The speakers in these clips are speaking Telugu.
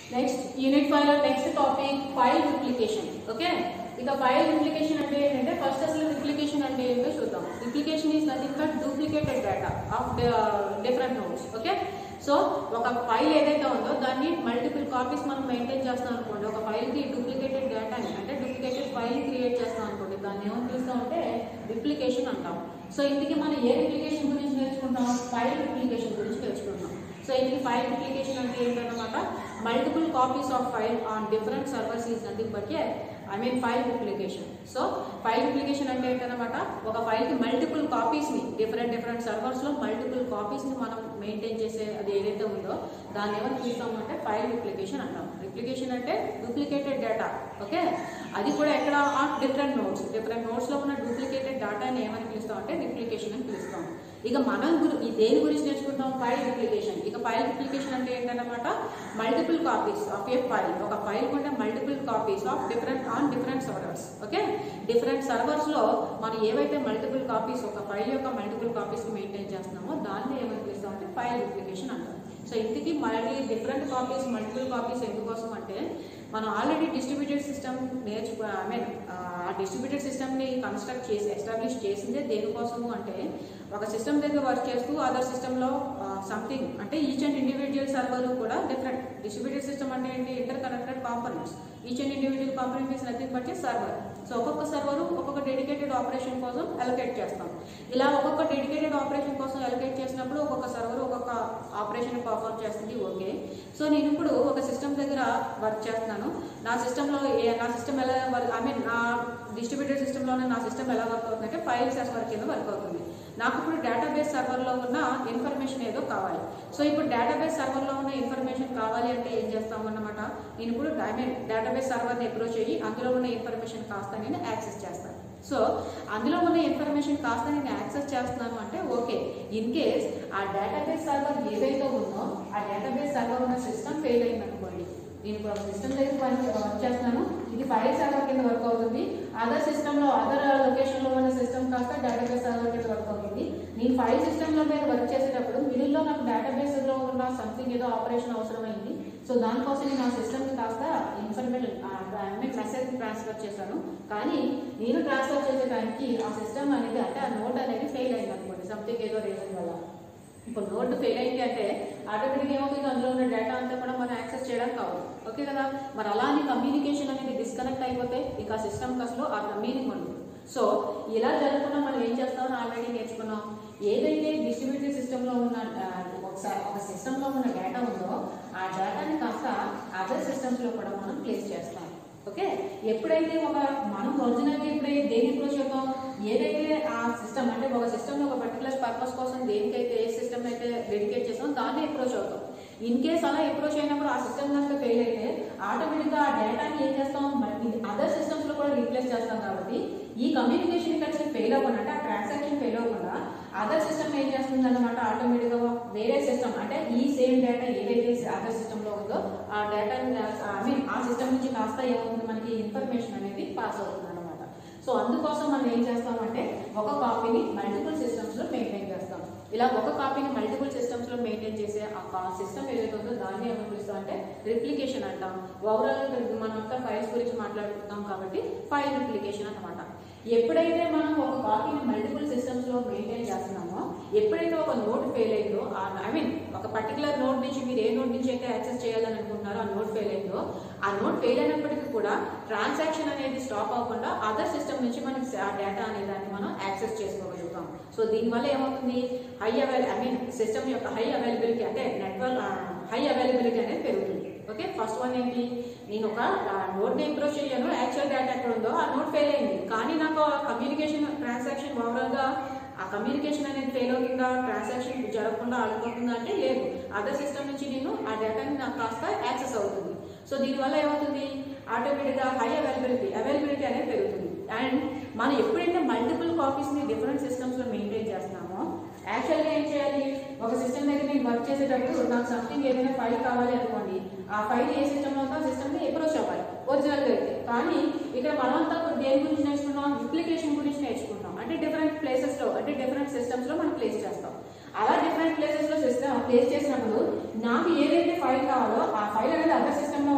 నెక్స్ట్ యూనిట్ ఫైవ్ లో next topic file replication okay ఇక ఫైల్ రిప్లికేషన్ అంటే ఏంటంటే ఫస్ట్ అసలు రిప్లికేషన్ అంటే ఏంటో చూద్దాం replication is nothing but duplicated data of different nodes okay so ఒక ఫైల్ ఏదైతే ఉందో దాన్ని మల్టిపుల్ కాపీస్ మనం మెయింటైన్ చేస్తాం అనుకోండి ఒక ఫైల్కి డూప్లికేటెడ్ డేటాని అంటే డూప్లికేటెడ్ ఫైల్ క్రియేట్ చేస్తాం అనుకోండి దాన్ని ఏమని పిలుస్తాం అంటే రిప్లికేషన్ అంటాం సో ఇందుకే మనం ఏ రిప్లికేషన్ గురించి నేర్చుకుంటాం ఫైల్ రిప్లికేషన్ గురించి నేర్చుకుంటాం సో ఇది ఫైల్ రిప్లికేషన్ అంటే ఏంటన్నమాట multiple copies of file on different servers is nothing but I mean file replication so file replication అంటే ఏంటన్నమాట ఒక ఫైల్కి మల్టిపుల్ కాపీస్ని డిఫరెంట్ డిఫరెంట్ సర్వర్స్లో మల్టిపుల్ కాపీస్ని మనం మెయింటైన్ చేసే అది ఏదైతే ఉందో దాన్ని ఏమని పిలుస్తాము అంటే ఫైల్ రిప్లికేషన్ అంటాం రిప్లికేషన్ అంటే డూప్లికేటెడ్ డేటా ఓకే అది కూడా ఎక్కడ ఆన్ డిఫరెంట్ నోట్స్ డిఫరెంట్ నోట్స్లో ఉన్న డూప్లికేటెడ్ డేటాని ఏమని పిలుస్తాం అంటే రిప్లికేషన్ అని పిలుస్తాం ఇక మనం గురి ఈ దేని గురించి నేర్చుకుంటాం ఫైల్ రిప్లికేషన్ ఇక ఫైల్ రిప్లికేషన్ అంటే ఏంటన్నమాట multiple copies of a file ఒక ఫైల్ కొంటే multiple copies of different on different servers okay different servers లో మనం ఏవైతే మల్టిపుల్ కాపీస్ ఒక ఫైల్ యొక్క మల్టిపుల్ కాపీస్ మెయింటైన్ చేస్తున్నామో దాన్ని ఏమని పిలుస్తాం అంటే ఫైల్ రిప్లికేషన్ అంటాం సో ఇంటికి మళ్ళీ డిఫరెంట్ కాపీస్ మల్టిపుల్ కాపీస్ ఎందుకోసం అంటే మనం ఆల్రెడీ డిస్ట్రిబ్యూటెడ్ సిస్టమ్ నేర్చుకో ఐ మీన్ ఆ డిస్ట్రిబ్యూటెడ్ సిస్టమ్ని కన్స్ట్రక్ట్ చేసి ఎస్టాబ్లిష్ చేసిందే దేనికోసము అంటే ఒక సిస్టమ్ దగ్గర వర్క్ చేస్తూ అదర్ సిస్టంలో సంథింగ్ అంటే ఈచ్ అండ్ ఇండివిజువల్ సర్వర్ కూడా డిఫరెంట్ డిస్ట్రిబ్యూటెడ్ సిస్టమ్ అంటే ఏంటి interconnected components each and individual component is nothing but server so ఒక్కొక్క సర్వర్ ఒక్కొక్క డెడికేటెడ్ ఆపరేషన్ కోసం అలొకేట్ చేస్తాం ఇలా ఒక్కొక్క డెడికేటెడ్ ఆపరేషన్ కోసం అలొకేట్ చేసినప్పుడు ఒక్కొక్క సర్వర్ ఒక్కొక్క ఆపరేషన్ పర్ఫామ్ చేస్తుంది ఓకే సో నేను ఇప్పుడు ఒక సిస్టమ్ దగ్గర వర్క్ చేస్తున్నాను నా సిస్టంలో ఏ నా సిస్టమ్ ఎలా వర్క్ ఐ మీన్ నా డిస్ట్రిబ్యూటెడ్ సిస్టంలోనే నా సిస్టమ్ ఎలా వర్క్ అవుతుంది అంటే ఫైల్ సర్వర్ కింద వర్క్ అవుతుంది నాకు ఇప్పుడు డేటాబేస్ సర్వర్లో ఉన్న ఇన్ఫర్మేషన్ ఏదో కావాలి సో ఇప్పుడు డేటాబేస్ సర్వర్లో ఉన్న ఇన్ఫర్మేషన్ కావాలి అంటే ఏం చేస్తాం అన్నమాట నేను ఇప్పుడు ఐ మీన్ డేటాబేస్ సర్వర్ని అప్రోచ్ అయ్యి అందులో ఉన్న ఇన్ఫర్మేషన్ కాస్త నేను యాక్సెస్ చేస్తాను సో అందులో ఉన్న ఇన్ఫర్మేషన్ కాస్త నేను యాక్సెస్ చేస్తున్నాను అంటే ఓకే ఇన్ కేస్ ఆ డేటాబేస్ సర్వర్ ఏదైతే ఉందో ఆ డేటాబేస్ సర్వర్ ఉన్న సిస్టమ్ ఫెయిల్ అయింది అనుకోండి నేను ఇప్పుడు ఒక సిస్టమ్ దగ్గర పని వర్క్ చేస్తున్నాను ఇది ఫైల్ సర్వర్ కింద వర్క్ అవుతుంది అదర్ సిస్టంలో అదర్ లొకేషన్లో ఉన్న సిస్టమ్ కాస్త డేటాబేస్ సర్వర్ కింద వర్క్ అవుతుంది నేను ఫైల్ సిస్టంలో మీద వర్క్ చేసేటప్పుడు మిడిల్లో నాకు డేటాబేస్లో ఉన్న సంథింగ్ ఏదో ఆపరేషన్ అవసరమైంది సో దానికోసం నేను ఆ సిస్టమ్కి కాస్త information I mean message transfer చేశాను కానీ నేను ట్రాన్స్ఫర్ చేసే టైంకి ఆ సిస్టమ్ అనేది అంటే ఆ నోట్ అనేది ఫెయిల్ అయింది అనుకోండి సంథింగ్ ఏదో రీజన్ వల్ల ఇప్పుడు నోట్ ఫెయిల్ అయింది అంటే ఆటోమేటిక్గా ఏమవుతుంది అందులో ఉన్న డేటా అంతా కూడా మనం యాక్సెస్ చేయడానికి కావాలి ఓకే కదా మరి అలా అని కమ్యూనికేషన్ అనేది డిస్కనెక్ట్ అయిపోతే ఇక ఆ సిస్టమ్కి అసలు ఆ మీనింగ్ ఉండదు సో ఇలా జరగకుండా మనం ఏం చేస్తామని ఆల్రెడీ నేర్చుకున్నాం ఏదైతే డిస్ట్రిబ్యూటెడ్ సిస్టంలో ఉన్న ఆ, ఒకసారి ఒక సిస్టంలో ఉన్న డేటా ఉందో ఆ డేటాని కాస్త అదర్ సిస్టమ్స్లో కూడా మనం ప్లేస్ చేస్తాం ఓకే ఎప్పుడైతే ఒక మనం ఒరిజినల్గా ఇప్పుడు దేని అప్రోచ్ అవుతాం ఏదైతే ఆ సిస్టమ్ అంటే ఒక సిస్టమ్ ఒక పర్టికులర్ పర్పస్ కోసం దేనికైతే ఏ సిస్టమ్ అయితే డెడికేట్ చేస్తామో దాన్ని అప్రోచ్ అవుతాం ఇన్ కేస్ అలా అప్రోచ్ అయినప్పుడు ఆ సిస్టమ్ కనుక ఫెయిల్ అయితే ఆటోమేటిక్గా ఆ డేటాని ఏం చేస్తాం అదర్ సిస్టమ్స్ లో కూడా రీప్లేస్ చేస్తాం కాబట్టి ఈ కమ్యూనికేషన్ ఇక్కడ ఫెయిల్ అవ్వకుండా అంటే ఆ ట్రాన్సాక్షన్ ఫెయిల్ అవ్వకుండా అదర్ సిస్టమ్ ఏం చేస్తుంది అనమాట ఆటోమేటిక్గా వేరే సిస్టమ్ అంటే ఈ సేమ్ డేటా ఏదైతే అదర్ సిస్టమ్ లో ఉందో ఆ డేటా ఐ మీన్ ఆ సిస్టమ్ నుంచి కాస్త ఏమవుతుంది మనకి ఇన్ఫర్మేషన్ అనేది పాస్ అవుతుంది అనమాట సో అందుకోసం మనం ఏం చేస్తామంటే ఒక కాపీని మల్టిపుల్ సిస్టమ్స్ లో మెయింటైన్ చేస్తాం ఇలా ఒక కాపీని మల్టిపుల్ సిస్టమ్స్ లో మెయింటైన్ చేసే ఆ సిస్టమ్ ఏదైతే ఉందో దాన్ని ఏమని పిలుస్తాం అంటే రిప్లికేషన్ అంటాం ఓవరాల్ మనం అంతా ఫైల్స్ గురించి మాట్లాడుతున్నాం కాబట్టి ఫైల్ రిప్లికేషన్ అన్నమాట ఎప్పుడైతే మనం ఒక కాపీని మల్టిపుల్ సిస్టమ్స్ లో మెయింటైన్ చేస్తున్నామో ఎప్పుడైతే ఒక నోట్ ఫెయిల్ అయిందో ఐ మీన్ ఒక పర్టికులర్ నోట్ నుంచి మీరు ఏ నోట్ నుంచి అయితే యాక్సెస్ చేయాలని అనుకుంటున్నారో ఆ నోట్ ఫెయిల్ అయిందో ఆ నోట్ ఫెయిల్ అయినప్పటికీ కూడా ట్రాన్సాక్షన్ అనేది స్టాప్ అవ్వకుండా అదర్ సిస్టమ్ నుంచి మనకి ఆ డేటా అనే దాన్ని మనం యాక్సెస్ చేసుకోగలుగుతాం సో దీనివల్ల ఏమవుతుంది high avail I mean system యొక్క హై అవైలబిలిటీ అంటే నెట్వర్క్ హై అవైలబిలిటీ అనేది పెరుగుతుంది ఓకే ఫస్ట్ వన్ ఏంటి నేను ఒక నోట్ని ఇంప్రూవ్ చేయను యాక్చువల్ డేటా ఎక్కడ ఉందో ఆ నోట్ ఫెయిల్ అయింది కానీ నాకు కమ్యూనికేషన్ ట్రాన్సాక్షన్ ఓవరాల్గా ఆ కమ్యూనికేషన్ అనేది ఫెయిల్ అవుతుందా ట్రాన్సాక్షన్ జరగకుండా ఆగిపోతుందా అంటే లేదు అదర్ సిస్టమ్ నుంచి నేను ఆ డేటాని నాకు కాస్త యాక్సెస్ అవుతుంది సో దీనివల్ల ఏమవుతుంది ఆటోమేటిక్గా హై అవైలబిలిటీ అవైలబిలిటీ అనేది పెరుగుతుంది అండ్ మనం ఎప్పుడైతే మల్టిపుల్ కాపీస్ని డిఫరెంట్ సిస్టమ్స్లో మెయింటైన్ చేస్తున్నామో యాక్చువల్గా ఏం చేయాలి ఒక సిస్టమ్ దగ్గర నేను వర్క్ చేసేటప్పుడు నాకు సంథింగ్ ఏదైనా ఫైల్ కావాలి అనుకోండి ఆ ఫైల్ ఏ సిస్టంలో ఉందో ఆ సిస్టమ్ని అప్రోచ్ అవ్వాలి ఒరిజినల్గా అయితే కానీ ఇక్కడ మనమంతా దేని గురించి నేర్చుకున్నాం రిప్లికేషన్ గురించి నేర్చుకుంటాం అంటే డిఫరెంట్ ప్లేసెస్లో అంటే డిఫరెంట్ సిస్టమ్స్లో మనం ప్లేస్ చేస్తాం అలా డిఫరెంట్ ప్లేసెస్లో సిస్టమ్ ప్లేస్ చేసినప్పుడు నాకు ఏదైతే ఫైల్ కావాలో ఆ ఫైల్ అనేది అదర్ సిస్టమ్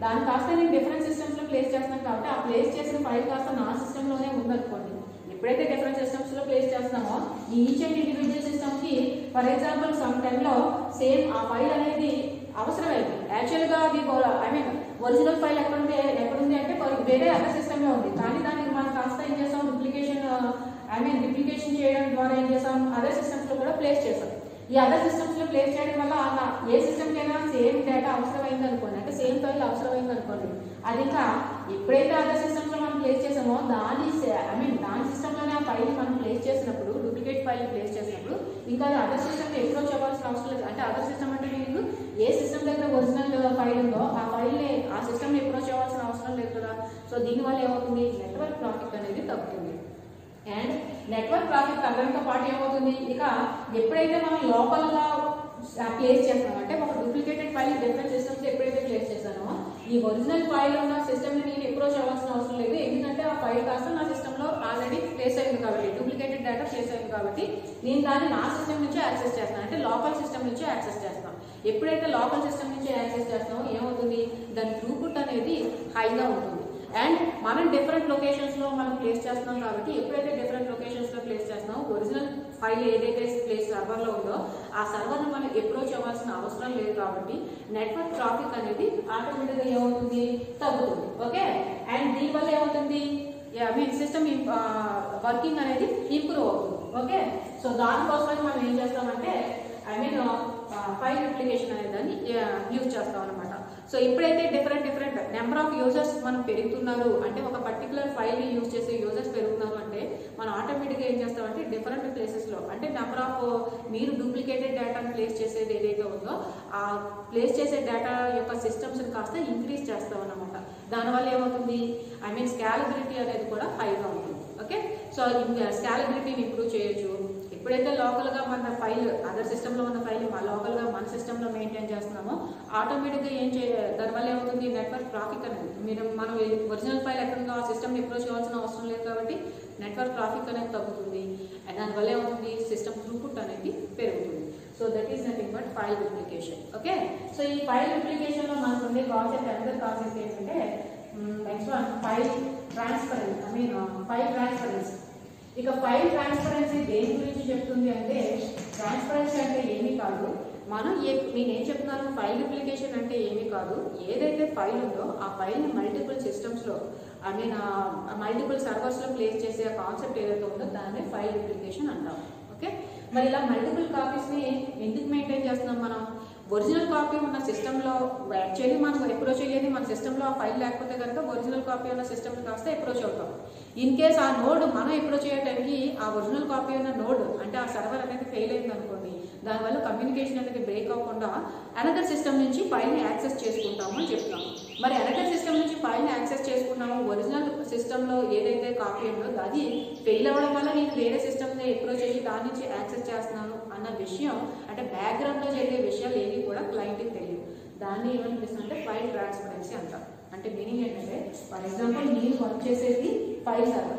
దాని కాస్త నేను డిఫరెంట్ సిస్టమ్స్ లో ప్లేస్ చేస్తున్నాను కాబట్టి ఆ ప్లేస్ చేసిన ఫైల్ కాస్త నా సిస్టమ్ లోనే ఉందనుకోండి ఎప్పుడైతే డిఫరెంట్ సిస్టమ్స్ లో ప్లేస్ చేస్తున్నామో ఈ ఈచ్ అండ్ ఇండివిజువల్ సిస్టమ్ కి ఫర్ ఎగ్జాంపుల్ సమ్ టైమ్ లో సేమ్ ఆ ఫైల్ అనేది అవసరమైంది యాక్చువల్ గా అది ఐ మీన్ ఒరిజినల్ ఫైల్ ఎక్కడుంది ఎక్కడుంది అంటే కొ- వేరే అదర్ సిస్టమ్ లో ఉంది కానీ దానికి మనం కాస్త ఏం చేస్తాం రిప్లికేషన్ ఐ మీన్ రిప్లికేషన్ చేయడం ద్వారా ఏం చేస్తాం అదర్ సిస్టమ్స్ లో కూడా ప్లేస్ చేస్తాం ఈ అదర్ సిస్టమ్స్ లో ప్లేస్ చేయడం వల్ల ఆ ఏ సిస్టమ్ కైనా సేమ్ డేటా అవసరమైంది అనుకోండి అంటే సేమ్ ఫైల్ అవసరమైంది అనుకోండి అది ఇంకా ఎప్పుడైతే అదర్ సిస్టమ్స్ లో మనం ప్లేస్ చేసామో దాని ఐ మీన్ దాని సిస్టమ్ లోనే ఆ ఫైల్ మనం ప్లేస్ చేసినప్పుడు డూప్లికేట్ ఫైల్ ప్లేస్ చేసినప్పుడు ఇంకా అది అదర్ సిస్టమ్ అప్రోచ్ అవ్వాల్సిన అవసరం లేదు అంటే అదర్ సిస్టమ్ అంటే మీకు ఏ సిస్టమ్ దగ్గర ఒరిజినల్ ఫైల్ ఉందో ఆ ఫైల్ ని ఆ సిస్టమ్ ని అప్రోచ్ అవ్వాల్సిన అవసరం లేదు కదా సో దీనివల్ల ఏమవుతుంది నెట్వర్క్ ట్రాఫిక్ అనేది తగ్గుతుంది అండ్ నెట్వర్క్ ట్రాఫిక్ తగ్గడంతో పాటు ఏమవుతుంది ఇక ఎప్పుడైతే మనం లోకల్గా ప్లేస్ చేస్తాం అంటే ఒక డూప్లికేటెడ్ ఫైల్ డిఫరెంట్ సిస్టమ్స్ ఎప్పుడైతే ప్లేస్ చేస్తానో ఈ ఒరిజినల్ ఫైల్ ఉన్న సిస్టమ్ ని నేను అప్రోచ్ అవ్వాల్సిన అవసరం లేదు ఎందుకంటే ఆ ఫైల్ కాస్త నా సిస్టమ్ లో ఆల్రెడీ ప్లేస్ అయింది కాబట్టి డూప్లికేటెడ్ డేటా ప్లేస్ అయింది కాబట్టి నేను దాన్ని నా సిస్టమ్ నుంచి యాక్సెస్ చేస్తాను అంటే లోకల్ సిస్టమ్ నుంచి యాక్సెస్ చేస్తాను ఎప్పుడైతే లోకల్ సిస్టమ్ నుంచి యాక్సెస్ చేస్తామో ఏమవుతుంది దాని త్రూపుట్ అనేది హైగా ఉంటుంది అండ్ మనం డిఫరెంట్ లొకేషన్స్ లో మనం ప్లేస్ చేస్తున్నాం కాబట్టి ఎప్పుడైతే డిఫరెంట్ లొకేషన్స్ లో ప్లేస్ చేస్తున్నామో ఒరిజినల్ ఫైల్ ఏదైతే ప్లేస్ సర్వర్ లో ఉందో ఆ సర్వర్ ను మనం అప్రోచ్ అవ్వాల్సిన అవసరం లేదు కాబట్టి నెట్వర్క్ ట్రాఫిక్ అనేది ఆటోమేటిక్ గా ఏమవుతుంది తగ్గుతుంది ఓకే అండ్ దీనివల్ల ఏమవుతుంది ఐ మీన్ సిస్టమ్ వర్కింగ్ అనేది ఇంప్రూవ్ అవుతుంది ఓకే సో దానికోసమని మనం ఏం చేస్తామంటే ఐ మీన్ ఫైల్ రిప్లికేషన్ అనే దాన్ని యూజ్ చేస్తాం అనమాట సో ఇప్పుడైతే different different number of users మనం పెరుగుతున్నారు అంటే ఒక పర్టికులర్ ఫైల్ ని యూజ్ చేసే యూజర్స్ పెరుగుతున్నారు అంటే మనం ఆటోమేటిక్గా ఏం చేస్తామంటే డిఫరెంట్ ప్లేసెస్లో అంటే నెంబర్ ఆఫ్ మీరు డూప్లికేటెడ్ డేటాను ప్లేస్ చేసేది ఏదైతే ఉందో ఆ ప్లేస్ చేసే డేటా యొక్క సిస్టమ్స్ కాస్త ఇంక్రీజ్ చేస్తాం అనమాట దానివల్ల ఏమవుతుంది ఐ మీన్ స్కాలబిలిటీ అనేది కూడా హైగా ఉంటుంది ఓకే సో స్కాలబిలిటీని ఇంప్రూవ్ చేయొచ్చు ఎప్పుడైతే లోకల్ గా మన ఫైల్ అదర్ సిస్టమ్ లో ఉన్న ఫైల్ మా లోకల్ గా మన సిస్టమ్ లో మెయింటైన్ చేస్తున్నామో ఆటోమేటిక్ గా ఏం చే దానివల్ల ఏమవుతుంది నెట్వర్క్ ట్రాఫిక్ అనేది మీరు మనం ఒరిజినల్ ఫైల్ ఎక్కడ ఉందో ఆ సిస్టమ్ అప్రోచ్ కావాల్సిన అవసరం లేదు కాబట్టి నెట్వర్క్ ట్రాఫిక్ అనేది తగ్గుతుంది అండ్ దానివల్ల ఏమవుతుంది సిస్టమ్ త్రూపుట్ అనేది పెరుగుతుంది so that is nothing but file replication okay so ఈ ఫైల్ రిప్లికేషన్ లో మనకు ఉండే కాన్సెప్ట్ అనదర్ కాన్సెప్ట్ ఏంటంటే next one file transparence I mean file transparency ఇక ఫైల్ ట్రాన్స్పరెన్సీ దేని గురించి చెప్తుంది అంటే ట్రాన్స్పరెన్సీ అంటే ఏమీ కాదు మనం ఏ నేనేం చెప్తున్నాను ఫైల్ రిప్లికేషన్ అంటే ఏమీ కాదు ఏదైతే ఫైల్ ఉందో ఆ ఫైల్ని మల్టిపుల్ సిస్టమ్స్లో ఐ మీన్ మల్టిపుల్ సర్వర్స్లో ప్లేస్ చేసే కాన్సెప్ట్ ఏదైతే ఉందో దాన్ని ఫైల్ రిప్లికేషన్ అంటాం ఓకే మరి ఇలా మల్టిపుల్ కాపీస్ని ఎందుకు మెయింటైన్ చేస్తున్నాం మనం ఒరిజినల్ కాపీ ఉన్న సిస్టంలో యాక్చువల్లీ మనం అప్రోచ్ అయ్యేది మన సిస్టంలో ఆ ఫైల్ లేకపోతే కనుక ఒరిజినల్ కాపీ ఉన్న సిస్టమ్ కాస్త అప్రోచ్ అవుతాం ఇన్ కేస్ ఆ నోడ్ మనం అప్రోచ్ అయ్యే టైంకి ఆ ఒరిజినల్ కాపీ ఉన్న నోడ్ అంటే ఆ సర్వర్ అనేది ఫెయిల్ అయింది అనుకోండి దానివల్ల కమ్యూనికేషన్ అనేది బ్రేక్ అవ్వకుండా అనదర్ సిస్టమ్ నుంచి ఫైల్ని యాక్సెస్ చేసుకుంటాము అని చెప్తాము మరి అనదర్ సిస్టమ్ నుంచి ఫైల్ని యాక్సెస్ చేసుకున్నాము ఒరిజినల్ సిస్టంలో ఏదైతే కాపీ ఉందో అది ఫెయిల్ అవ్వడం వల్ల నేను వేరే సిస్టమ్ని అప్రోచ్ అయ్యి దాని నుంచి యాక్సెస్ చేస్తున్నాను అన్న విషయం అంటే బ్యాక్గ్రౌండ్లో జరిగే విషయాలు ఏవి కూడా క్లయింట్కి తెలియదు దాన్ని ఏమనిపిస్తుందంటే ఫైల్ ట్రాన్స్పరెన్సీ అంటాం అంటే మీనింగ్ ఏంటంటే ఫర్ ఎగ్జాంపుల్ నేను వర్క్ చేసేది ఫైల్ సర్వర్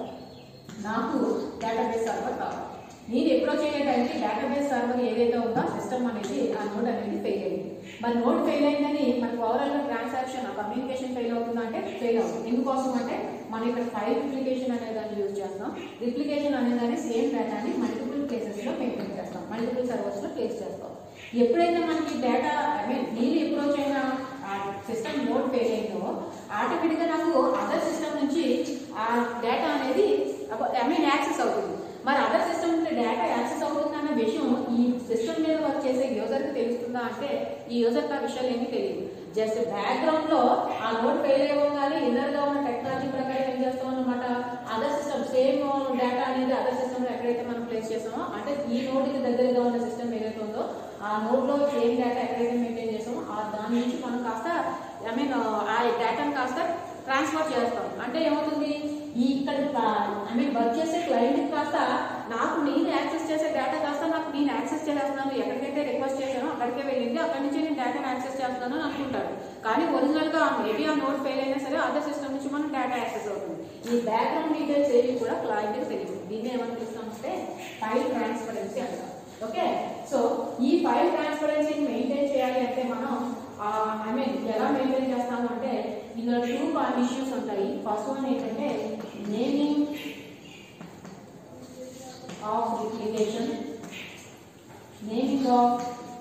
నాకు డేటాబేస్ సర్వర్ కావాలి నేను అప్రోచ్ అయ్యే టైంకి డేటాబేస్ సర్వర్ ఏదైతే ఉందో సిస్టమ్ అనేది ఆ నోడ్ అనేది ఫెయిల్ అయింది మరి నోడ్ ఫెయిల్ అయిందని మనకు ఓవరాల్ ట్రాన్సాక్షన్ ఆ కమ్యూనికేషన్ ఫెయిల్ అవుతుందా అంటే ఫెయిల్ అవుతుంది ఎందుకోసం అంటే మనం ఇక్కడ ఫైల్ రిప్లికేషన్ అనే దాన్ని యూజ్ చేస్తాం రిప్లికేషన్ అనే దాన్ని సేమ్ డేటాని మల్టిపుల్ ప్లేసెస్లో మెయింటైన్ చేస్తాం మల్టిపుల్ సర్వర్స్లో ప్లేస్ చేస్తాం ఎప్పుడైతే మనకి డేటా ఐ మీన్ నేను అప్రోచ్ అయిన సిస్టమ్ నోడ్ ఫెయిల్ అయిందో ఆటోమేటిక్గా నాకు అదర్ సిస్టమ్ నుంచి ఆ డేటా అనేది ఐ మీన్ యాక్సెస్ అవుతుంది మరి అదర్ సిస్టమ్ నుండి డేటా యాక్సెస్ అవుతుంది అన్న విషయం ఈ సిస్టమ్ మీద వర్క్ చేసే యూజర్కి తెలుస్తుందా అంటే ఈ యూజర్కి ఆ విషయాలు ఏమీ తెలియదు జస్ట్ బ్యాక్గ్రౌండ్ లో ఆ నోట్ ఫెయిల్ అవ్వగానే ఇన్నర్ గా ఉన్న టెక్నాలజీ ప్రకారం ఏం చేస్తాం అనమాట అదర్ సిస్టమ్ సేమ్ డేటా అనేది అదర్ సిస్టమ్ లో ఎక్కడైతే మనం ప్లేస్ చేస్తామో అంటే ఈ నోట్ కి దగ్గరగా ఉన్న సిస్టమ్ ఏదైతే ఉందో ఆ నోట్ లో సేమ్ డేటా ఎక్కడైతే మెయింటైన్ చేస్తామో ఆ దాని నుంచి మనం కాస్త ఐ మీన్ ఆ డేటాను కాస్త ట్రాన్స్ఫర్ చేస్తాం అంటే ఏమవుతుంది ఈ ఇక్కడ ఐ మీన్ వర్క్ చేసే క్లయింట్ కాస్త నాకు నేను యాక్సెస్ చేసే డేటా కాస్త నాకు నేను యాక్సెస్ చేస్తున్నాను ఎక్కడికైతే రిక్వెస్ట్ చేశానో అక్కడికే వెళ్ళింది అక్కడి నుంచి నేను డేటాను యాక్సెస్ చేస్తున్నాను అని అనుకుంటాడు కానీ ఒరిజినల్ గా మేబీ ఆ నోట్ ఫెయిల్ అయినా సరే అదర్ సిస్టమ్ నుంచి మనం డేటా యాక్సెస్ అవుతుంది ఈ బ్యాక్గ్రౌండ్ డీటెయిల్స్ ఏవి కూడా క్లయింట్కి తెలియదు దీన్ని ఏమని పిలుస్తామంటే ఫైల్ ట్రాన్స్పరెన్సీ అంటాం ఓకే సో ఈ ఫైల్ ట్రాన్స్పరెన్సీని మెయింటైన్ చేయాలి అంటే మనం ఐ మీన్ ఎలా మెయింటైన్ చేస్తాము అంటే ఇందులో టూ ఇష్యూస్ ఉంటాయి ఫస్ట్ వన్ ఏంటంటే naming of replication naming of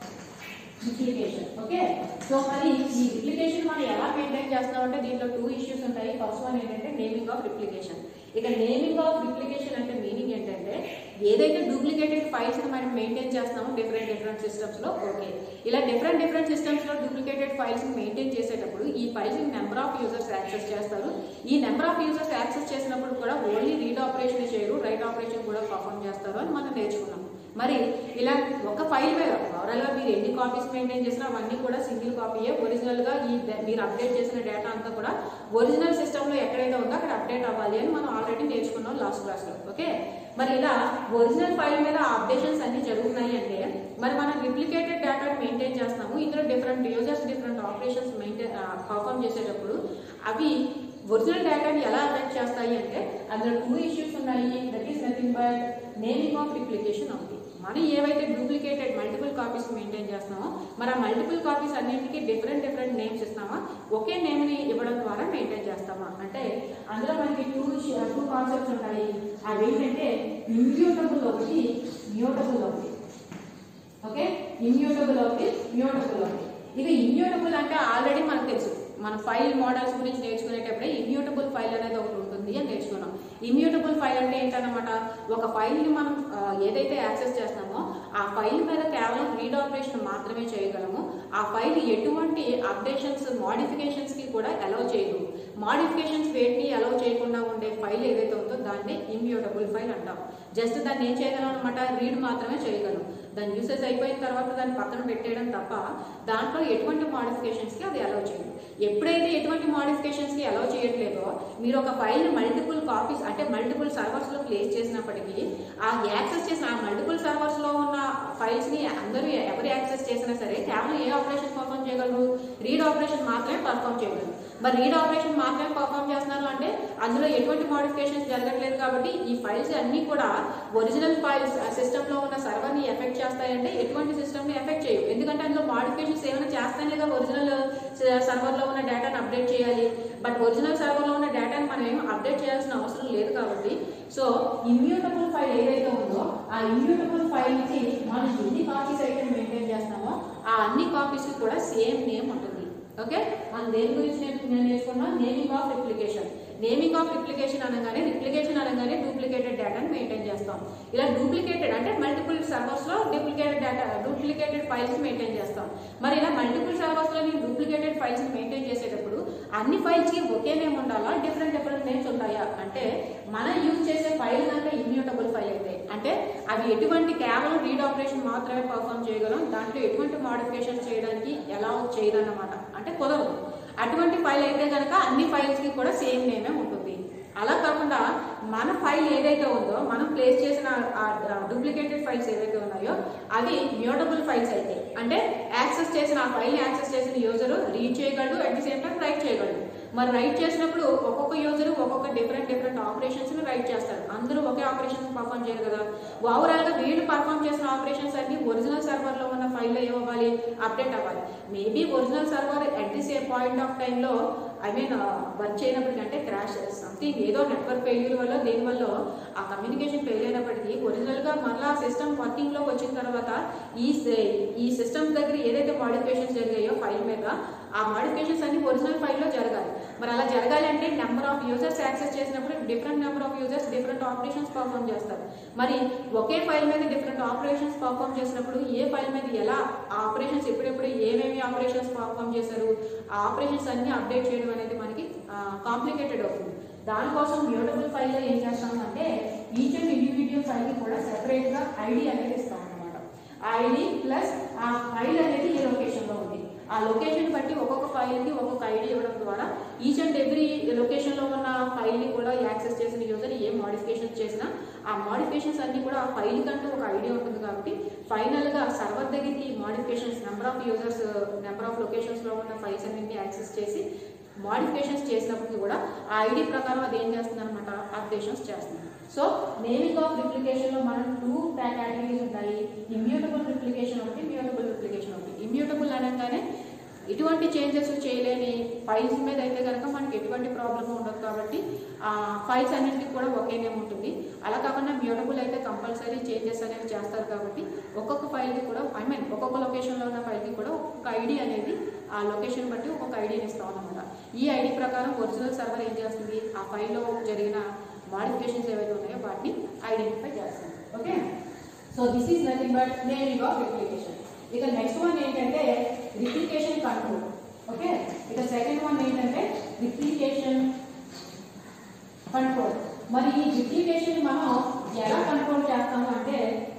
replication okay so మరి ఈ రిప్లికేషన్ మనం ఎలా మెయింటైన్ చేస్తామంటే దీంట్లో టూ ఇష్యూస్ ఉంటాయి ఫస్ట్ వన్ ఏంటంటే నేమింగ్ ఆఫ్ రిప్లికేషన్ ఇక నేమింగ్ ఆఫ్ రిప్లికేషన్ అంటే మీనింగ్ ఏంటంటే ఏదైతే డూప్లికేటెడ్ ఫైల్స్ మనం మెయింటైన్ చేస్తామో డిఫరెంట్ డిఫరెంట్ సిస్టమ్స్ లో ఓకే ఇలా డిఫరెంట్ డిఫరెంట్ సిస్టమ్స్ లో డూప్లికేటెడ్ ఫైల్స్ మెయింటైన్ చేసేటప్పుడు ఈ files number of users access చేస్తారు ఈ నెంబర్ ఆఫ్ యూజర్స్ యాక్సెస్ చేసినప్పుడు కూడా ఓన్లీ రీడ్ ఆపరేషన్ చేయరు రైట్ ఆపరేషన్ కూడా పర్ఫామ్ చేస్తారు అని మనం నేర్చుకున్నాం మరి ఇలా ఒక ఫైల్ మీద ఓవరాల్గా మీరు ఎన్ని కాపీస్ మెయింటైన్ చేసినా అవన్నీ కూడా సింగిల్ కాపీయే ఒరిజినల్గా ఈ డ- మీరు అప్డేట్ చేసిన డేటా అంతా కూడా ఒరిజినల్ సిస్టంలో ఎక్కడైతే ఉందో అక్కడ అప్డేట్ అవ్వాలి అని మనం ఆల్రెడీ నేర్చుకున్నాం లాస్ట్ క్లాస్లో ఓకే మరి ఇలా ఒరిజినల్ ఫైల్ మీద అప్డేషన్స్ అన్ని జరుగుతున్నాయి అంటే మరి మనం రిప్లికేటెడ్ డేటాను మెయింటైన్ చేస్తున్నాము ఇందులో different users different operations maintain perform చేసేటప్పుడు అవి ఒరిజినల్ డేటాని ఎలా అఫెక్ట్ చేస్తాయి అంటే అందులో టూ ఇష్యూస్ ఉన్నాయి that is nothing but naming of replication ఒకటి మనం ఏవైతే డూప్లికేటెడ్ మల్టిపుల్ కాపీస్ మెయింటైన్ చేస్తున్నామో మరి ఆ మల్టిపుల్ కాపీస్ అన్నింటికి డిఫరెంట్ డిఫరెంట్ నేమ్స్ ఇస్తామా ఒకే నేమ్ని ఇవ్వడం ద్వారా మెయింటైన్ చేస్తామా అంటే అందులో మనకి టూ టూ కాన్సెప్ట్స్ ఉంటాయి అవి ఏంటంటే ఇమ్యూటబుల్ ఒకటి మ్యూటబుల్ ఒకటి ఓకే ఇమ్యూటబుల్ ఒకటి మ్యూటబుల్ ఒకటి ఇక ఇమ్యూటబుల్ అంటే ఆల్రెడీ మనకు తెలుసు మన ఫైల్ మోడల్స్ గురించి నేర్చుకునేటప్పుడే ఇమ్యూటబుల్ ఫైల్ అనేది ఒకటి ఉంటుంది అని నేర్చుకున్నాం ఇమ్యూటబుల్ ఫైల్ అంటే ఏంటన్నమాట ఒక ఫైల్ని మనం ఆ, ఏదైతే యాక్సెస్ చేస్తామో ఆ ఫైల్ మీద కేవలం రీడ్ ఆపరేషన్ మాత్రమే చేయగలము ఆ ఫైల్ ఎటువంటి అప్డేషన్స్ మోడిఫికేషన్స్కి కూడా అలౌ చేయదు మోడిఫికేషన్స్ వేటిని అలౌ చేయకుండా ఉండే ఫైల్ ఏదైతే ఉందో దాన్ని ఇమ్యూటబుల్ ఫైల్ అంటాం జస్ట్ దాన్ని ఏం చేయగలం అనమాట రీడ్ మాత్రమే చేయగలం దాని యూసేజ్ అయిపోయిన తర్వాత దాన్ని పక్కన పెట్టేయడం తప్ప దాంట్లో ఎటువంటి మోడిఫికేషన్స్కి అది అలౌ చేయదు ఎప్పుడైతే ఎటువంటి మోడిఫికేషన్స్కి అలౌ చేయట్లేదో మీరు ఒక ఫైల్ మల్టిపుల్ కాపీస్ అంటే మల్టిపుల్ సర్వర్స్లో ప్లేస్ చేసినప్పటికీ ఆ యాక్సెస్ చేసిన ఆ మల్టిపుల్ సర్వర్స్లో ఉన్న ఫైల్స్ని అందరూ ఎవరు యాక్సెస్ చేసినా సరే కేవలం ఏ ఆపరేషన్ పర్ఫామ్ చేయగలరు రీడ్ ఆపరేషన్ మాత్రమే పర్ఫామ్ చేయగలరు మరి రీడ్ ఆపరేషన్ మాత్రమే పర్ఫామ్ చేస్తున్నారు అంటే అందులో ఎటువంటి మోడిఫికేషన్స్ జరగట్లేదు కాబట్టి ఈ ఫైల్స్ అన్నీ కూడా ఒరిజినల్ ఫైల్స్ సిస్టంలో ఉన్న సర్వర్ని ఎఫెక్ట్ చేస్తాయంటే ఎటువంటి సిస్టమ్ని ఎఫెక్ట్ చేయవు ఎందుకంటే అందులో మోడిఫికేషన్స్ ఏమైనా చేస్తానే కదా ఒరిజినల్ సర్వర్లో ఉన్న డేటాను అప్డేట్ చేయాలి బట్ ఒరిజినల్ సర్వర్లో ఉన్న డేటాని మనం ఏం అప్డేట్ చేయాల్సిన అవసరం లేదు కాబట్టి సో ఇమ్యూటబుల్ ఫైల్ ఏదైతే ఉందో ఆ ఇమ్యూటబుల్ ఫైల్కి మనం ఎన్ని కాపీస్ అయితే మెయింటైన్ చేస్తామో ఆ అన్ని కాపీస్ కూడా సేమ్ నేమ్ ఉంటుంది ఓకే మనం దేని గురించి నేర్చు- నేను నేర్చుకున్నా naming of replication naming of replication అనగానే రిప్లికేషన్ అనగానే డూప్లికేటెడ్ డేటాని మెయింటైన్ చేస్తాం ఇలా డూప్లికేటెడ్ అంటే మల్టిపుల్ సర్వర్స్ లో duplicated data duplicated files maintain చేస్తాం మరి ఇలా మల్టిపుల్ సర్వర్స్ లో నేను డూప్లికేటెడ్ ఫైల్స్ మెయింటైన్ చేసేటప్పుడు అన్ని ఫైల్స్ కి ఒకే నేమ్ ఉండాలా డిఫరెంట్ డిఫరెంట్ నేమ్స్ ఉంటాయా అంటే మనం యూజ్ చేసే ఫైల్ కనుక ఇమ్యూటబుల్ ఫైల్ అయితే అంటే అవి ఎటువంటి కేవలం రీడ్ ఆపరేషన్ మాత్రమే పర్ఫామ్ చేయగలం దాంట్లో ఎటువంటి మోడిఫికేషన్ చేయడానికి ఎలా చేయదన్నమాట అంటే కుదరదు అటువంటి ఫైల్ అయితే కనుక అన్ని ఫైల్స్ కి కూడా సేమ్ నేమే ఉంటుంది అలా కాకుండా మన ఫైల్ ఏదైతే ఉందో మనం ప్లేస్ చేసిన డూప్లికేటెడ్ ఫైల్స్ ఏవైతే ఉన్నాయో అవి మ్యూటబుల్ ఫైల్స్ అయితే అంటే యాక్సెస్ చేసిన ఆ ఫైల్ యాక్సెస్ చేసిన యూజర్ రీడ్ చేయగలడు at the same time write చేయగలడు మరి రైట్ చేసినప్పుడు ఒక్కొక్క యూజర్ ఒక్కొక్క డిఫరెంట్ డిఫరెంట్ ఆపరేషన్స్ ని రైట్ చేస్తారు అందరూ ఒకే ఆపరేషన్ పర్ఫామ్ చేయరు కదా ఓవరాల్ గా వీళ్ళు పర్ఫామ్ చేసిన ఆపరేషన్స్ అన్ని ఒరిజినల్ సర్వర్ లో ఉన్న ఫైల్ లో ఏమవ్వాలి అప్డేట్ అవ్వాలి maybe original server at the same point of time లో ఐ మీన్ వర్క్ చేయనప్పటికీ అంటే క్రాష్ సంథింగ్ ఏదో నెట్వర్క్ ఫెయిల్యూర్ వల్ల దేని వల్ల ఆ కమ్యూనికేషన్ ఫెయిల్ అయినప్పటికీ ఒరిజినల్ గా మళ్ళా సిస్టమ్ వర్కింగ్ లోకి వచ్చిన తర్వాత ఈ సే- ఈ సిస్టమ్ దగ్గర ఏదైతే మోడిఫికేషన్స్ జరిగాయో ఫైల్ మీద ఆ మోడిఫికేషన్స్ అన్ని ఒరిజినల్ ఫైల్లో జరగాలి మరి అలా జరగాలి అంటే నెంబర్ ఆఫ్ యూజర్స్ యాక్సెస్ చేసినప్పుడు different number of users different operations perform చేస్తారు మరి ఒకే ఫైల్ మీద డిఫరెంట్ ఆపరేషన్స్ పర్ఫామ్ చేసినప్పుడు ఏ ఫైల్ మీద ఎలా ఆపరేషన్స్ ఎప్పుడెప్పుడు ఏమేమి ఆపరేషన్స్ పర్ఫామ్ చేశారు ఆ ఆపరేషన్స్ అన్ని అప్డేట్ చేయడం అనేది మనకి కాంప్లికేటెడ్ అవుతుంది దానికోసం మ్యూటబుల్ ఫైల్లో ఏం చేస్తాం అంటే ఈచ్ అండ్ ఇండివిజువల్ ఫైల్కి కూడా సెపరేట్గా ఐడి అనేది ఇస్తాం అన్నమాట ఆ ఐడి ప్లస్ ఆ ఫైల్ అనేది ఏ లొకేషన్లో ఉంది ఆ లొకేషన్ బట్టి ఒక్కొక్క ఫైల్కి ఒక్కొక్క ఐడి ఇవ్వడం ద్వారా ఈచ్ అండ్ ఎవ్రీ లొకేషన్లో ఉన్న ఫైల్ని కూడా యాక్సెస్ చేసిన యూజర్ ఏ మోడిఫికేషన్స్ చేసినా ఆ మోడిఫికేషన్స్ అన్ని కూడా ఆ ఫైల్ కంటూ ఒక ఐడి ఉంటుంది కాబట్టి ఫైనల్గా సర్వర్ దగ్గరికి modifications number of users number of లొకేషన్స్లో ఉన్న ఫైల్స్ అన్నింటినీ యాక్సెస్ చేసి మోడిఫికేషన్స్ చేసినప్పుడు కూడా ఆ ఐడి ప్రకారం అది ఏం చేస్తుంది అనమాట అప్డేషన్స్ చేస్తుంది సో నేమింగ్ ఆఫ్ రిప్లికేషన్ లో మనం టూ కేటగిరీస్ ఉంటాయి ఇమ్యూటబుల్ రిప్లికేషన్ ఒకటి మ్యూటబుల్ రిప్లికేషన్ ఒకటి ఇమ్యూటబుల్ అనగానే ఇటువంటి చేంజెస్ చేయలేని ఫైల్స్ మీద అయితే కనుక మనకి ఎటువంటి ప్రాబ్లమ్ ఉండదు కాబట్టి ఆ ఫైల్స్ అన్నింటికి కూడా ఒకే నేమ్ ఉంటుంది అలా కాకుండా మ్యూటబుల్ అయితే కంపల్సరీ చేంజెస్ అనేవి చేస్తారు కాబట్టి ఒక్కొక్క ఫైల్కి కూడా ఐ మీన్ ఒక్కొక్క లొకేషన్లో ఉన్న ఫైల్కి కూడా ఒక్కొక్క ఐడి అనేది ఆ లొకేషన్ బట్టి ఒక్కొక్క ఐడిని ఇస్తాం అనమాట ఈ ఐడి ప్రకారం ఒరిజినల్ సర్వర్ ఏం చేస్తుంది ఆ ఫైల్లో జరిగిన మాడిఫికేషన్స్ ఏవైతే ఉన్నాయో వాటిని ఐడెంటిఫై చేస్తుంది okay so this is nothing but naming of replication ఇక నెక్స్ట్ వన్ ఏంటంటే రిప్లికేషన్ కంట్రోల్ ఓకే ఇక సెకండ్ వన్ ఏంటంటే రిప్లికేషన్ కంట్రోల్ మరి ఈ రిప్లికేషన్ మనం ఎలా కంట్రోల్ చేస్తాము అంటే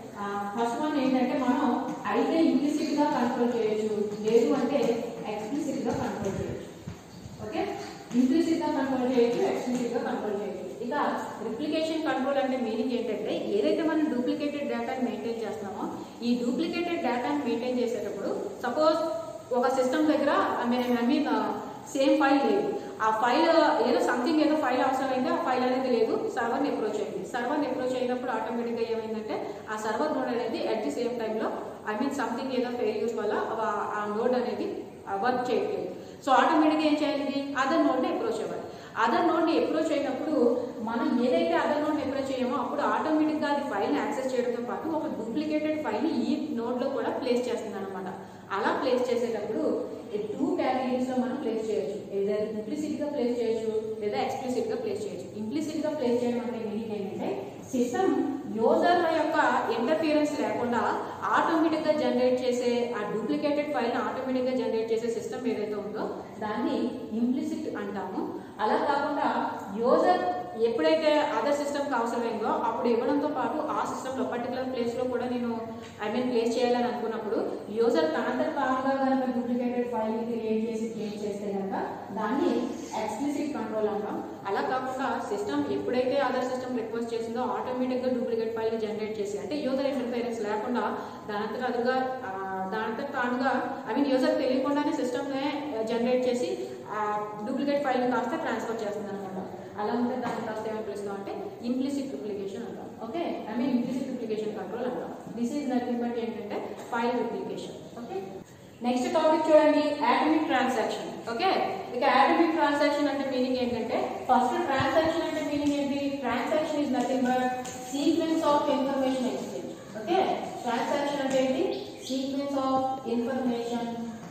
ఫస్ట్ వన్ ఏంటంటే మనం అయితే ఇంప్లిసిట్ గా కంట్రోల్ చేయొచ్చు లేదు అంటే ఎక్స్ప్లిసిట్ గా కంట్రోల్ చేయొచ్చు ఓకే ఇంప్లిసిట్ గా కంట్రోల్ చేయొచ్చు ఎక్స్ప్లిసిట్ గా కంట్రోల్ చేయొచ్చు ఇక రిప్లికేషన్ కంట్రోల్ అంటే మీనింగ్ ఏంటంటే ఏదైతే మనం డూప్లికేటెడ్ డేటాని మెయింటైన్ చేస్తామో ఈ డూప్లికేటెడ్ డేటాని మెయింటైన్ చేసేటప్పుడు సపోజ్ ఒక సిస్టమ్ దగ్గర I mean I mean same file లేదు ఆ ఫైల్ ఏదో సంథింగ్ ఏదో ఫైల్ అవసరమైంది ఆ ఫైల్ అనేది లేదు సర్వర్ని అప్రోచ్ అయింది సర్వర్ని అప్రోచ్ అయినప్పుడు ఆటోమేటిక్గా ఏమైందంటే ఆ సర్వర్ నోడ్ అనేది అట్ ది సేమ్ టైంలో ఐ మీన్ సంథింగ్ ఏదో ఫెయిల్యూస్ వల్ల ఆ- ఆ నోడ్ అనేది వర్క్ చేయట్లేదు సో ఆటోమేటిక్గా ఏం చేయాలి ఇది అదర్ నోడ్ని అప్రోచ్ అవ్వాలి అదర్ నోడ్ని అప్రోచ్ అయినప్పుడు మనం ఏదైతే అదర్ నోడ్ని అప్రోచ్ చేయమో అప్పుడు ఆటోమేటిక్గా అది ఫైల్ని యాక్సెస్ చేయడంతో పాటు ఒక డూప్లికేటెడ్ ఫైల్ని ఈ నోడ్లో కూడా ప్లేస్ చేస్తుంది అనమాట అలా ప్లేస్ చేసేటప్పుడు టూ కేటగిరీస్ లో మనం ప్లేస్ చేయొచ్చు ఏదైనా ఇంప్లిసిట్ గా ప్లేస్ చేయొచ్చు లేదా ఎక్స్ప్లిసిట్ గా ప్లేస్ చేయొచ్చు ఇంప్లిసిట్ గా ప్లేస్ చేయడం అంటే మీనింగ్ ఏంటంటే సిస్టమ్ యూజర్ యొక్క ఇంటర్ఫియరెన్స్ లేకుండా ఆటోమేటిక్ గా జనరేట్ చేసే ఆ డూప్లికేటెడ్ ఫైల్ ఆటోమేటిక్ గా జనరేట్ చేసే సిస్టమ్ ఏదైతే ఉందో దాన్ని ఇంప్లిసిట్ అంటాము అలా కాకుండా యూజర్ ఎప్పుడైతే అదర్ సిస్టమ్కి అవసరమైందో అప్పుడు ఇవ్వడంతో పాటు ఆ సిస్టంలో పర్టికులర్ ప్లేస్లో కూడా నేను ఐ మీన్ ప్లేస్ చేయాలని అనుకున్నప్పుడు యూజర్ తనంతట తానుగా కనుక డూప్లికేటెడ్ ఫైల్ని క్రియేట్ చేసి క్రియేట్ చేస్తే కనుక దాన్ని ఎక్స్ప్లిసిట్ కంట్రోల్ అంటాం అలా కాకుండా సిస్టమ్ ఎప్పుడైతే అదర్ సిస్టమ్ రిక్వెస్ట్ చేసిందో ఆటోమేటిక్గా డూప్లికేట్ ఫైల్ని జనరేట్ చేసి అంటే యూజర్ ఇంటర్ఫేరెన్స్ లేకుండా దానంతట అదుగా ఆ, దానంతట తానుగా ఐ మీన్ యూజర్ తెలియకుండానే సిస్టమ్నే జనరేట్ చేసి డూప్లికేట్ ఫైల్ని కాస్త ట్రాన్స్ఫర్ చేస్తుంది అనమాట అలా ఉంటే దాన్ని కాస్త ఏమని పిలుస్తాం అంటే ఇంప్లిసిట్ రిప్లికేషన్ అంటాం okay I mean implicit replication control అంటాం దిస్ ఈజ్ నథింగ్ బట్ ఏంటంటే file replication okay next topic చూడండి యాటమిక్ ట్రాన్సాక్షన్ ఓకే ఇక యాటమిక్ ట్రాన్సాక్షన్ అంటే మీనింగ్ ఏంటంటే ఫస్ట్ ట్రాన్సాక్షన్ అంటే మీనింగ్ ఏంటి transaction is nothing but sequence of information exchange okay transaction అంటే ఏంటి సీక్వెన్స్ ఆఫ్ ఇన్ఫర్మేషన్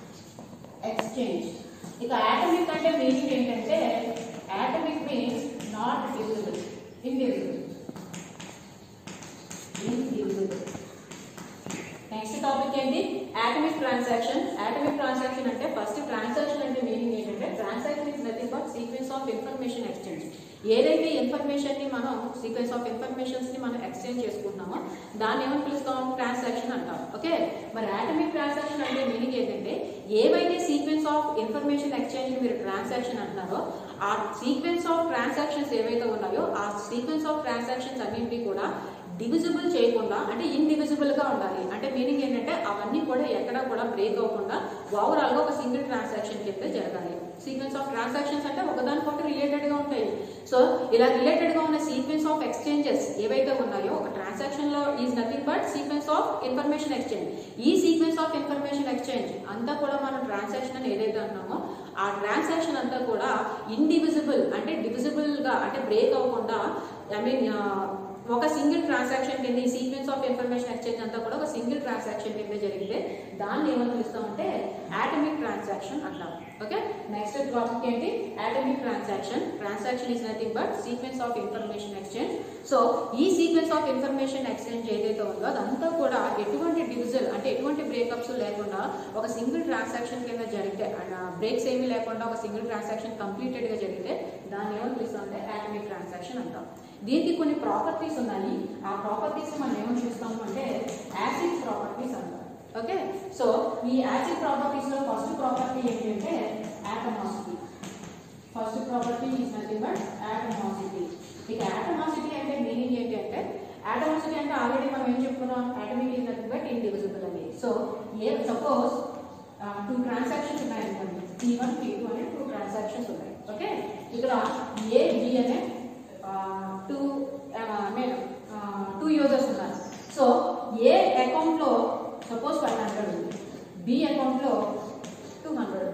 ఎక్స్చేంజ్ ఇక యాటమిక్ అంటే మీనింగ్ ఏంటంటే atomic means not divisible indivisible indivisible next topic ఏంటి యాటమిక్ ట్రాన్సాక్షన్ యాటమిక్ ట్రాన్సాక్షన్ అంటే ఫస్ట్ ట్రాన్సాక్షన్ అంటే మీనింగ్ ఏంటంటే transaction is nothing but sequence of information exchange ఏదైతే ఇన్ఫర్మేషన్ ని మనం సీక్వెన్స్ ఆఫ్ ఇన్ఫర్మేషన్స్ ని మనం ఎక్స్చేంజ్ చేసుకుంటున్నామో దాన్ని ఏమని పిలుస్తాం ట్రాన్సాక్షన్ అంటాం ఓకే మరి యాటమిక్ ట్రాన్సాక్షన్ అంటే మీనింగ్ ఏంటంటే ఏవైతే సీక్వెన్స్ ఆఫ్ ఇన్ఫర్మేషన్ ఎక్స్చేంజ్ మీరు ట్రాన్సాక్షన్ అంటున్నారో ఆ సీక్వెన్స్ ఆఫ్ ట్రాన్సాక్షన్స్ ఏవైతే ఉన్నాయో ఆ సీక్వెన్స్ ఆఫ్ ట్రాన్సాక్షన్స్ అన్నింటినీ కూడా డివిజిబుల్ చేయకుండా అంటే ఇండివిజిబుల్ గా ఉండాలి అంటే మీనింగ్ ఏంటంటే అవన్నీ కూడా ఎక్కడా కూడా బ్రేక్ అవ్వకుండా ఓవరాల్ గా ఒక సింగిల్ ట్రాన్సాక్షన్ కింద జరగాలి సీక్వెన్స్ ఆఫ్ ట్రాన్సాక్షన్స్ అంటే ఒకదానికొకటి రిలేటెడ్ గా ఉంటాయి సో ఇలా రిలేటెడ్ గా ఉన్న సీక్వెన్స్ ఆఫ్ ఎక్స్చేంజెస్ ఏవైతే ఉన్నాయో ఒక ట్రాన్సాక్షన్ లో is nothing but sequence of information exchange ఈ సీక్వెన్స్ ఆఫ్ ఇన్ఫర్మేషన్ ఎక్స్చేంజ్ అంతా కూడా మనం ట్రాన్సాక్షన్ అని ఏదైతే అన్నామో ఆ ట్రాన్సాక్షన్ అంతా కూడా ఇండివిజిబుల్ అంటే డివిజిబుల్ గా అంటే బ్రేక్ అవ్వకుండా ఐ మీన్ ఒక సింగిల్ ట్రాన్సాక్షన్ కింద ఈ సీక్వెన్స్ ఆఫ్ ఇన్ఫర్మేషన్ ఎక్స్చేంజ్ అంతా కూడా ఒక సింగిల్ ట్రాన్సాక్షన్ కింద జరిగితే దాన్ని ఏమని పిలుస్తామంటే యాటమిక్ ట్రాన్సాక్షన్ అంటాం ఓకే నెక్స్ట్ టాపిక్ ఏంటి atomic transaction transaction is nothing but sequence of information exchange so ఈ సీక్వెన్స్ ఆఫ్ ఇన్ఫర్మేషన్ ఎక్స్చేంజ్ ఏదైతే ఉందో అదంతా కూడా ఎటువంటి డివిజన్ అంటే ఎటువంటి బ్రేకప్స్ లేకుండా ఒక సింగిల్ ట్రాన్సాక్షన్ కింద జరిగితే బ్రేక్స్ ఏమీ లేకుండా ఒక సింగిల్ ట్రాన్సాక్షన్ కంప్లీటెడ్ గా జరిగితే దాన్ని ఏమని పిలుస్తామంటే యాటమిక్ ట్రాన్సాక్షన్ అంటాం దీనికి కొన్ని ప్రాపర్టీస్ ఉన్నాయి ఆ ప్రాపర్టీస్ మనం ఏమని చూస్తాము అంటే యాసిడ్ ప్రాపర్టీస్ అంటాం ఓకే సో ఈ యాసిడ్ ప్రాపర్టీస్ లో ఫస్ట్ ప్రాపర్టీ ఏంటంటే atomicity first property is nothing but atomicity ఇక యాటమాసిటీ అంటే మీనింగ్ ఏంటి అంటే యాటమాసిటీ అంటే ఆల్రెడీ మనం ఏం చెప్పుకున్నాం atomic is nothing but indivisible అని so a suppose two transactions ఉన్నాయి అనుకోండి టీ వన్ టీ టూ అనే టూ ట్రాన్సాక్షన్స్ ఉన్నాయి ఓకే ఇక్కడ ఏ బి అనే టూ మీన్ టూ యూజర్స్ ఉన్నారు సో ఏ అకౌంట్లో సపోజ్ ఫైవ్ హండ్రెడ్ ఉంది బి అకౌంట్లో టూ హండ్రెడ్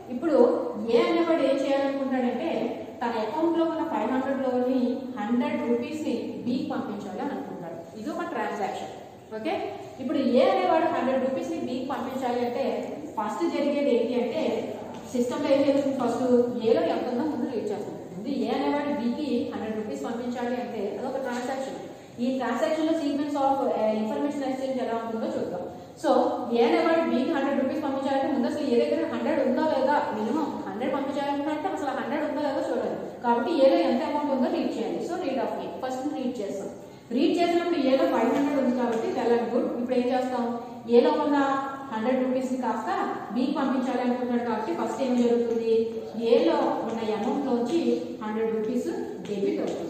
ఇప్పుడు ఏ అనేవాడు ఏం చేయాలనుకుంటాడంటే తన అకౌంట్ లో ఉన్న ఫైవ్ హండ్రెడ్ లోని హండ్రెడ్ రూపీస్ ని బీకి పంపించాలి అని అనుకుంటాడు ఇది ఒక ట్రాన్సాక్షన్ ఓకే ఇప్పుడు ఏ అనేవాడు హండ్రెడ్ రూపీస్ ని బీకి పంపించాలి అంటే ఫస్ట్ జరిగేది ఏంటి అంటే సిస్టమ్ లో ఏం జరుగుతుంది ఫస్ట్ ఏలో ఎంత ఉందో ముందు రీడ్ చేస్తాం ముందు ఏ అనేవాడు బీకి హండ్రెడ్ రూపీస్ పంపించాలి అంటే అదొక ట్రాన్సాక్షన్ ఈ ట్రాన్సాక్షన్ లో సీక్వెన్స్ ఆఫ్ ఇన్ఫర్మేషన్ ఎక్స్చేంజ్ ఎలా ఉంటుందో చూద్దాం సో ఏ అనేవాడు బీకి హండ్రెడ్ రూపీస్ పంపించాలంటే ముందు అసలు ఏ దగ్గర హండ్రెడ్ ఉందా లేదా మినిమం హండ్రెడ్ పంపించాలంటే అసలు హండ్రెడ్ ఉందా లేదా చూడాలి కాబట్టి ఏలో ఎంత అమౌంట్ ఉందో రీడ్ చేయాలి so read of A first read చేస్తాం రీడ్ చేసినప్పుడు ఏలో ఫైవ్ హండ్రెడ్ ఉంది కాబట్టి వెల్ అండ్ గుడ్ ఇప్పుడు ఏం చేస్తాం ఏలో ఉన్న హండ్రెడ్ రూపీస్ కాస్త బీకి పంపించాలి అనుకుంటున్నాడు కాబట్టి ఫస్ట్ ఏం జరుగుతుంది ఏలో ఉన్న అమౌంట్ లోంచి హండ్రెడ్ రూపీస్ డెబిట్ అవుతుంది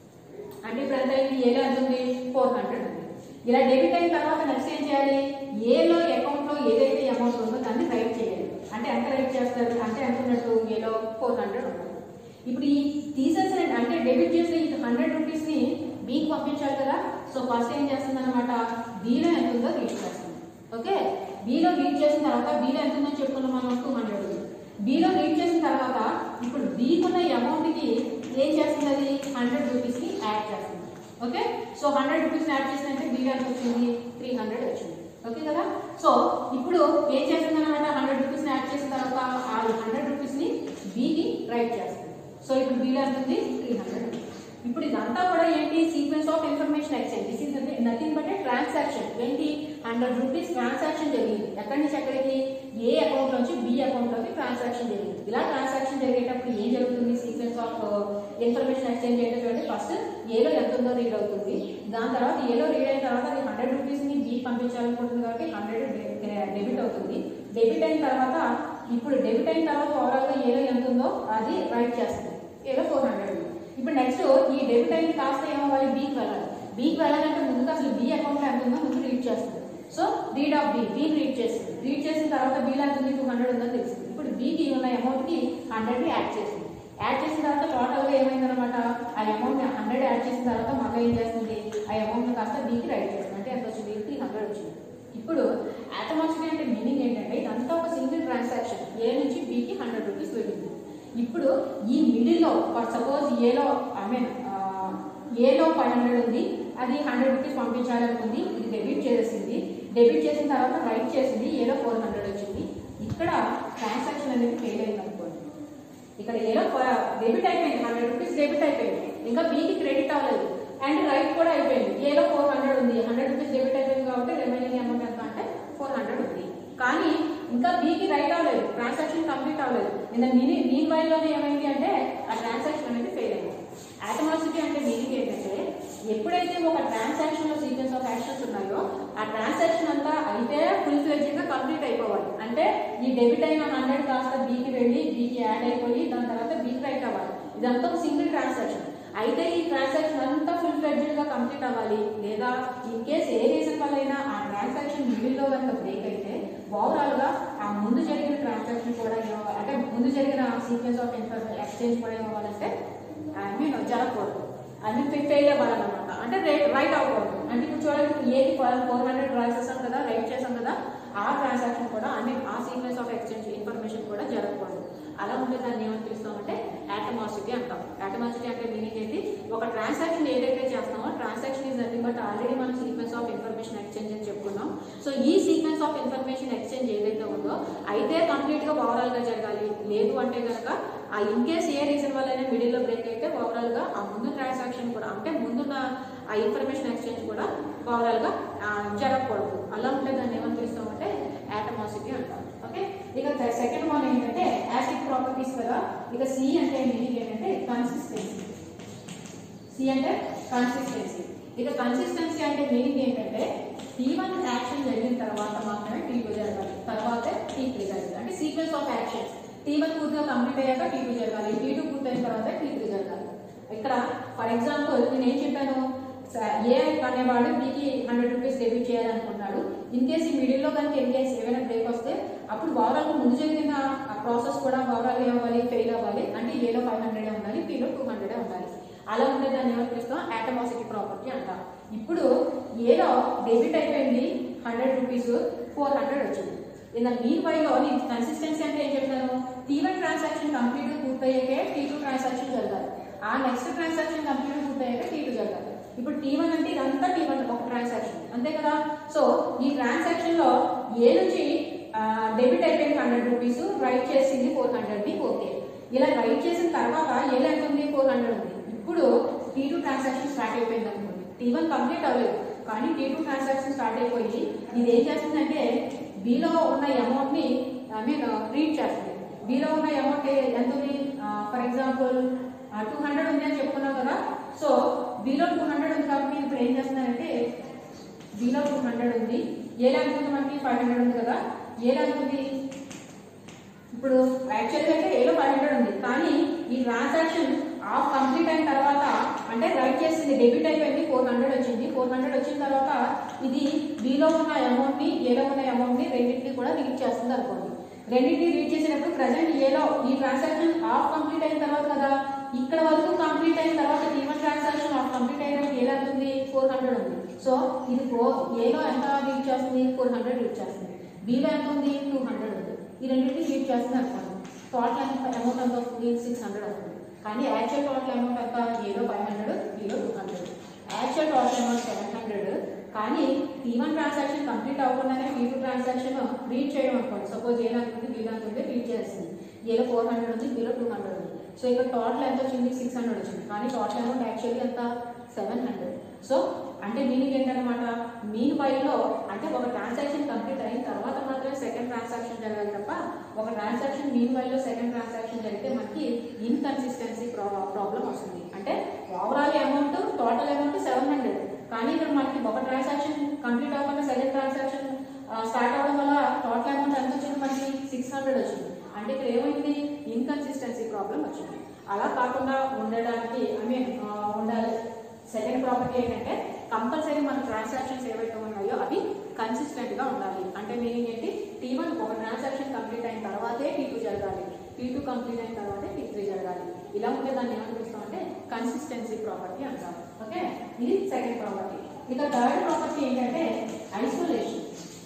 అంటే ఇప్పుడు ఎంత అయింది ఏలో ఎంత ఉంది ఫోర్ హండ్రెడ్ ఉంది ఇలా డెబిట్ అయిన తర్వాత నెక్స్ట్ ఏం చేయాలి ఏలో అకౌంట్ లో ఏదైతే అమౌంట్ ఉందో దాన్ని రైట్ చేయాలి అంటే ఎంత రైట్ చేస్తారు అంటే ఎంత ఉన్నట్టు ఏలో ఫోర్ హండ్రెడ్ ఉంటుంది ఇప్పుడు ఈ తీసేసిన అంటే డెబిట్ చేసిన ఈ హండ్రెడ్ రూపీస్ ని బీకి పంపించాలి కదా సో ఫస్ట్ ఏం చేస్తుంది అనమాట బీలో ఎంత ఉందో రీడ్ చేస్తుంది ఓకే బీలో రీడ్ చేసిన తర్వాత బీలో ఎంత ఉందో చెప్పుకున్నాం మనం టూ హండ్రెడ్ ఉంది బీలో రీడ్ చేసిన తర్వాత ఇప్పుడు బీకి ఉన్న అమౌంట్ కి ఏం చేస్తుంది అది హండ్రెడ్ రూపీస్ ని యాడ్ చేస్తుంది okay so hundred rupees add చేసినట్టే బీలో ఎంత వచ్చింది త్రీ హండ్రెడ్ వచ్చింది ఓకే కదా సో ఇప్పుడు ఏం చేస్తుంది అనమాట హండ్రెడ్ రూపీస్ యాడ్ చేసిన తర్వాత ఆ హండ్రెడ్ రూపీస్ ని బీకి రైట్ చేస్తుంది సో ఇప్పుడు బీలో ఎంత ఉంది త్రీ హండ్రెడ్ ఇప్పుడు ఇదంతా కూడా ఏంటి sequence of information exchange this is nothing but a transaction ఏంటి హండ్రెడ్ రూపీస్ ట్రాన్సాక్షన్ జరిగింది ఎక్కడి నుంచి ఎక్కడికి ఏ అకౌంట్ నుంచి బి అకౌంట్ లోకి ట్రాన్సాక్షన్ జరిగింది ఇలా ట్రాన్సాక్షన్ జరిగేటప్పుడు ఏం జరుగుతుంది సీక్వెన్స్ ఆఫ్ ఇన్ఫర్మేషన్ ఎక్స్చేంజ్ ఏంటో చూడండి ఫస్ట్ ఏలో ఎంత ఉందో రీడ్ అవుతుంది దాని తర్వాత ఏలో రీడ్ అయిన తర్వాత అది హండ్రెడ్ రూపీస్ ని బి పంపించాలనుకుంటుంది కాబట్టి హండ్రెడ్ డెబిట్ అవుతుంది డెబిట్ అయిన తర్వాత ఇప్పుడు డెబిట్ అయిన తర్వాత ఓవరాల్ గా ఏలో ఎంత ఉందో అది రైట్ చేస్తుంది ఏలో ఫోర్ హండ్రెడ్ ఉంది ఇప్పుడు నెక్స్ట్ ఈ డెబిట్ అయిన కాస్త ఏమవ్వాలి బీకి వెళ్ళాలి బీకి వెళ్ళాలంటే ముందుగా అసలు బి అకౌంట్ ఎంత ఉందో ముందు రీడ్ చేస్తుంది సో రీడ్ ఆఫ్ బి బీని రీడ్ చేస్తుంది రీడ్ చేసిన తర్వాత బీలో ఎంత ఉంది టూ హండ్రెడ్ ఉందని తెలిసింది ఇప్పుడు బీకి ఉన్న అమౌంట్ కి హండ్రెడ్ యాడ్ చేసింది యాడ్ చేసిన తర్వాత టోటల్ గా ఏమైందనమాట ఆ అమౌంట్ హండ్రెడ్ యాడ్ చేసిన తర్వాత మళ్ళీ ఏం చేస్తుంది ఆ అమౌంట్ కాస్త బీకి రైట్ చేస్తుంది అంటే ఎంత వచ్చింది త్రీ హండ్రెడ్ వచ్చింది ఇప్పుడు ఆటోమాటిక్ అంటే మీనింగ్ ఏంటంటే ఇదంతా ఒక సింగిల్ ట్రాన్సాక్షన్ ఏ నుంచి బీకి హండ్రెడ్ రూపీస్ వెళ్ళింది ఇప్పుడు ఈ మిడిల్లో ఫర్ సపోజ్ ఏలో ఐ మీన్ ఏలో ఫైవ్ హండ్రెడ్ ఉంది అది హండ్రెడ్ రూపీస్ పంపించాలనుకుంది ఇది డెబిట్ చేసేసింది డెబిట్ చేసిన తర్వాత రైట్ చేసింది ఏలో ఫోర్ హండ్రెడ్ వచ్చింది ఇక్కడ ట్రాన్సాక్షన్ అనేది ఫెయిల్ అయింది అనుకోండి ఇక్కడ ఏలో డెబిట్ అయిపోయింది హండ్రెడ్ రూపీస్ డెబిట్ అయిపోయింది ఇంకా బీకి క్రెడిట్ అవ్వలేదు అండ్ రైట్ కూడా అయిపోయింది ఏలో ఫోర్ హండ్రెడ్ ఉంది హండ్రెడ్ రూపీస్ డెబిట్ అయిపోయింది కాబట్టి రిమైనింగ్ అమౌంట్ ఎంత అంటే ఫోర్ హండ్రెడ్ ఉంది కానీ ఇంకా బీకి రైట్ అవ్వలేదు ట్రాన్సాక్షన్ కంప్లీట్ అవ్వలేదు ఇంత మినీ మీన్ వైల్లోనే ఏమైంది అంటే ఆ ట్రాన్సాక్షన్ అనేది ఫెయిల్ అయింది ఆటమాసిటీ అంటే మీనింగ్ ఏంటంటే ఎప్పుడైతే ఒక ట్రాన్సాక్షన్ లో సీక్వెన్స్ ఆఫ్ యాక్షన్స్ ఉన్నాయో ఆ ట్రాన్సాక్షన్ అంతా అయితే ఫుల్ ఫ్లెడ్జ్ గా కంప్లీట్ అయిపోవాలి అంటే ఈ డెబిట్ అయిన హండ్రెడ్ కాస్త బీకి వెళ్ళి బీకి యాడ్ అయిపోయి దాని తర్వాత బీకి రైట్ అవ్వాలి ఇదంతా ఒక సింగిల్ ట్రాన్సాక్షన్ అయితే ఈ ట్రాన్సాక్షన్ అంతా ఫుల్ ఫ్లెడ్జ్డ్ గా కంప్లీట్ అవ్వాలి లేదా ఇన్ కేస్ ఏ రీజన్ వల్ల అయినా ఆ ట్రాన్సాక్షన్ మిడిల్ లో కనుక బ్రేక్ అయితే ఓవరాల్ గా ఆ ముందు జరిగిన ట్రాన్సాక్షన్ కూడా ఏమవ్వాలి అంటే ముందు జరిగిన సీక్వెన్స్ ఆఫ్ ఇన్ఫర్మేషన్ ఎక్స్చేంజ్ కూడా ఏమవ్వాలంటే ఐ మీన్ జరగకూడదు ఐ మీన్ ఫెయిల్ అవ్వాలన్నమాట అంటే రైట్ రైట్ అవ్వకూడదు అంటే ఇప్పుడు చూడండి ఏది ఫోర్ హండ్రెడ్ డ్రా చేసాం కదా రైట్ చేసాం కదా ఆ ట్రాన్సాక్షన్ కూడా ఐ మీన్ ఆ సీక్వెన్స్ ఆఫ్ ఎక్స్చేంజ్ ఇన్ఫర్మేషన్ కూడా జరగకూడదు అలా ఉంటే దాన్ని ఏమని పిలుస్తామంటే యాటమాసిటీ అంటాం యాటమాసిటీ అంటే మీనింగ్ ఏంటి ఒక ట్రాన్సాక్షన్ ఏదైతే చేస్తామో transaction is nothing but already మనం సీక్వెన్స్ ఆఫ్ ఇన్ఫర్మేషన్ ఎక్స్చేంజ్ అని చెప్పుకున్నాం సో ఈ సీక్వెన్స్ ఆఫ్ ఇన్ఫర్మేషన్ ఎక్స్చేంజ్ ఏదైతే ఉందో అయితే కంప్లీట్ గా ఓవరాల్ గా జరగాలి లేదు అంటే కనుక ఆ ఇన్ కేస్ ఏ రీజన్ వల్ల మిడిల్ లో బ్రేక్ అయితే ఓవరాల్ గా ఆ ముందు ట్రాన్సాక్షన్ కూడా అంటే ముందున్న ఆ ఇన్ఫర్మేషన్ ఎక్స్చేంజ్ కూడా ఓవరాల్ గా ఆ, జరగకూడదు అలా ఉంటే దాన్ని ఏమని పిలుస్తామంటే యాటమాసిటీ అంటాం ఓకే ఇక సెకండ్ వన్ ఏంటంటే యాసిడ్ ప్రాపర్టీస్ కదా ఇక సి అంటే మీనింగ్ ఏంటంటే కన్సిస్టెన్సీ సి అంటే కన్సిస్టెన్సీ ఇక కన్సిస్టెన్సీ అంటే మీనింగ్ ఏంటంటే టీ వన్ యాక్షన్ జరిగిన తర్వాత మాత్రమే టీ టూ జరగాలి తర్వాత టీ త్రీ జరగాలి అంటే sequence of actions T one పూర్తిగా కంప్లీట్ అయ్యాక టీ టూ జరగాలి టీ టూ పూర్తయిన తర్వాత టీ త్రీ జరగాలి ఇక్కడ ఫర్ ఎగ్జాంపుల్ నేను ఏం చెప్పాను స- ఏ అనేవాడు మీకు హండ్రెడ్ రూపీస్ డెబిట్ చేయాలనుకున్నాడు ఇన్ కేసు ఈ మిడిల్లో కనుక ఇన్ కేసు ఏమైనా బ్రేక్ వస్తే అప్పుడు ఓవరాల్ ముందు జరిగిన ఆ ప్రాసెస్ కూడా ఓవరాల్ ఏమవ్వాలి ఫెయిల్ అవ్వాలి అంటే ఏలో ఫైవ్ హండ్రెడ్ ఉండాలి పీలో టూ హండ్రెడ్ ఉండాలి అలా ఉంటే దాన్ని ఏమని పిలుస్తాం ఆటమాసిటీ ప్రాపర్టీ అంటాం ఇప్పుడు ఏలో డెబిట్ అయిపోయింది హండ్రెడ్ రూపీస్ ఫోర్ హండ్రెడ్ వచ్చింది ఇన్ ద మీన్ వైలో నేను కన్సిస్టెన్సీ అంటే ఏం చెప్తాను టీ వన్ ట్రాన్సాక్షన్ కంప్లీట్ పూర్తయ్యాకే టీ టూ ట్రాన్సాక్షన్ జరగాలి ఆ నెక్స్ట్ ట్రాన్సాక్షన్ కంప్లీట్ పూర్తయ్యాక టీ టూ జరగాలి ఇప్పుడు టీ వన్ అంటే ఇదంతా టీ వన్ ఒక ట్రాన్సాక్షన్ అంతే కదా సో ఈ ట్రాన్సాక్షన్ లో ఏ నుంచి డెబిట్ అయిపోయింది హండ్రెడ్ రూపీస్ రైట్ చేసింది ఫోర్ హండ్రెడ్ ని ఓకే ఇలా రైట్ చేసిన తర్వాత ఏలో ఎంత ఉంది ఫోర్ హండ్రెడ్ ఉంది ఇప్పుడు టీ టూ ట్రాన్సాక్షన్ స్టార్ట్ అయిపోయింది అనుకోండి టీ వన్ కంప్లీట్ అవ్వలేదు కానీ టీ టూ ట్రాన్సాక్షన్ స్టార్ట్ అయిపోయి ఇది ఏం చేస్తుందంటే బిలో ఉన్న అమౌంట్ ని ఐ మీన్ రీడ్ చేస్తుంది బిలో ఉన్న అమౌంట్ ఎంత ఉంది ఫర్ ఎగ్జాంపుల్ టూ హండ్రెడ్ ఉంది అని చెప్పుకున్నాం కదా సో బిలో టూ హండ్రెడ్ ఉంది కాబట్టి ఇప్పుడు ఏం చేస్తున్నారంటే బిలో టూ హండ్రెడ్ ఉంది ఏలా అనుకుంది మనకి ఫైవ్ హండ్రెడ్ ఉంది కదా ఏలా అనుకుంది ఇప్పుడు యాక్చువల్గా అయితే ఏలో ఫైవ్ హండ్రెడ్ ఉంది కానీ ఈ ట్రాన్సాక్షన్ ఆఫ్ కంప్లీట్ అయిన తర్వాత అంటే రైట్ చేసింది డెబిట్ అయిపోయింది ఫోర్ హండ్రెడ్ వచ్చింది ఫోర్ హండ్రెడ్ వచ్చిన తర్వాత ఇది బిలో ఉన్న అమౌంట్ ని ఏలో ఉన్న అమౌంట్ ని రెండింటిని కూడా రీడ్ చేస్తుంది అనుకోండి రెండింటిని రీడ్ చేసినప్పుడు ప్రజెంట్ ఏలో ఈ ట్రాన్సాక్షన్ ఆఫ్ కంప్లీట్ అయిన తర్వాత కదా ఇక్కడ వరకు కంప్లీట్ అయిన తర్వాత T one transaction of complete అయిన ఏలో ఎంత ఉంది ఫోర్ హండ్రెడ్ ఉంది సో ఇది ఫోర్ ఏలో ఎంత రీడ్ చేస్తుంది ఫోర్ హండ్రెడ్ రీడ్ చేస్తుంది బిలో ఎంత ఉంది టూ హండ్రెడ్ ఉంది ఈ రెండింటిని రీడ్ చేస్తుంది అనుకోండి టోటల్ ఎంత అమౌంట్ ఎంత వస్తుంది సిక్స్ హండ్రెడ్ వస్తుంది కానీ యాక్చువల్ టోటల్ అమౌంట్ ఎంత ఏలో ఫైవ్ హండ్రెడ్ బిలో two hundred actual total amount seven hundred కానీ టీ వన్ ట్రాన్సాక్షన్ కంప్లీట్ అవ్వకుండానే టీ టూ ట్రాన్సాక్షన్ రీడ్ చేయడం అనుకోండి సపోజ్ ఏ అనుకుంటే బీ అనుకుంటే రీడ్ చేస్తుంది ఏలో ఫోర్ హండ్రెడ్ ఉంది బిలో టూ హండ్రెడ్ ఉంది సో ఇక్కడ టోటల్ ఎంత వచ్చింది సిక్స్ హండ్రెడ్ వచ్చింది కానీ టోటల్ అమౌంట్ యాక్చువల్లీ ఎంత సెవెన్ హండ్రెడ్ సో అంటే మీనింగ్ ఏంటన్నమాట మీన్ వైలో అంటే ఒక ట్రాన్సాక్షన్ కంప్లీట్ అయిన తర్వాత మాత్రమే సెకండ్ ట్రాన్సాక్షన్ జరగాలి తప్ప ఒక ట్రాన్సాక్షన్ మీన్ వైలో సెకండ్ ట్రాన్సాక్షన్ జరిగితే మనకి ఇన్కన్సిస్టెన్సీ ప్రాబ్లం వస్తుంది అంటే overall amount total amount seven hundred కానీ ఇక్కడ మనకి ఒక ట్రాన్సాక్షన్ కంప్లీట్ అవ్వకుండా సెకండ్ ట్రాన్సాక్షన్ స్టార్ట్ అవ్వడం వల్ల టోటల్ అమౌంట్ ఎంత వచ్చింది మనకి సిక్స్ హండ్రెడ్ వచ్చింది అంటే ఇక్కడ ఏమైంది ఇన్కన్సిస్టెన్సీ ప్రాబ్లం వచ్చింది అలా కాకుండా ఉండడానికి ఐ మీన్ ఉండాలి సెకండ్ ప్రాపర్టీ ఏంటంటే కంపల్సరీ మన ట్రాన్సాక్షన్స్ ఏవైతే ఉన్నాయో అవి కన్సిస్టెంట్ గా ఉండాలి అంటే మీనింగ్ ఏంటి టీ వన్ ఒక ట్రాన్సాక్షన్ కంప్లీట్ అయిన తర్వాతే టీ టూ జరగాలి టీ టూ కంప్లీట్ అయిన తర్వాతే టీ త్రీ జరగాలి ఇలా ఉంటే దాన్ని ఏమని పిలుస్తాం అంటే కన్సిస్టెన్సీ ప్రాపర్టీ అంటాం ఓకే ఇది సెకండ్ ప్రాపర్టీ ఇక థర్డ్ ప్రాపర్టీ ఏంటంటే ఐసోలేషన్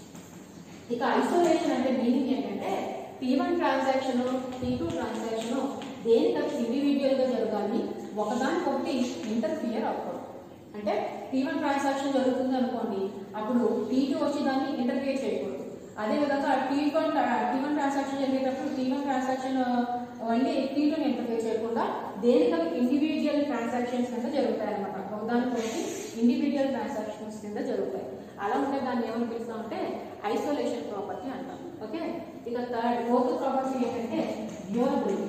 ఇక ఐసోలేషన్ అంటే మీనింగ్ ఏంటంటే T one transaction T two transaction దేనికి ఇండివిజువల్ గా జరగాలి ఒకదానికొకటి ఇంటర్ఫియర్ అవ్వకూడదు అంటే టీ వన్ ట్రాన్సాక్షన్ జరుగుతుంది అనుకోండి అప్పుడు టీ టూ వచ్చి దాన్ని ఇంటర్ఫియర్ చేయకూడదు అదే విధంగా T one T one transaction జరిగేటప్పుడు టీ వన్ ట్రాన్సాక్షన్ వండి టీ టూని ఇంటర్ఫియర్ చేయకుండా దేనికవి ఇండివిజువల్ ట్రాన్సాక్షన్స్ కింద జరుగుతాయి అనమాట ఒకదానికొకటి ఇండివిజువల్ ట్రాన్సాక్షన్స్ కింద జరుగుతాయి అలా ఉంటే దాన్ని ఏమని పిలుస్తాం అంటే ఐసోలేషన్ ప్రాపర్టీ అంటాం ఓకే ఇక థర్డ్ ఫోర్త్ ప్రాపర్టీ ఏంటంటే డ్యూరబిలిటీ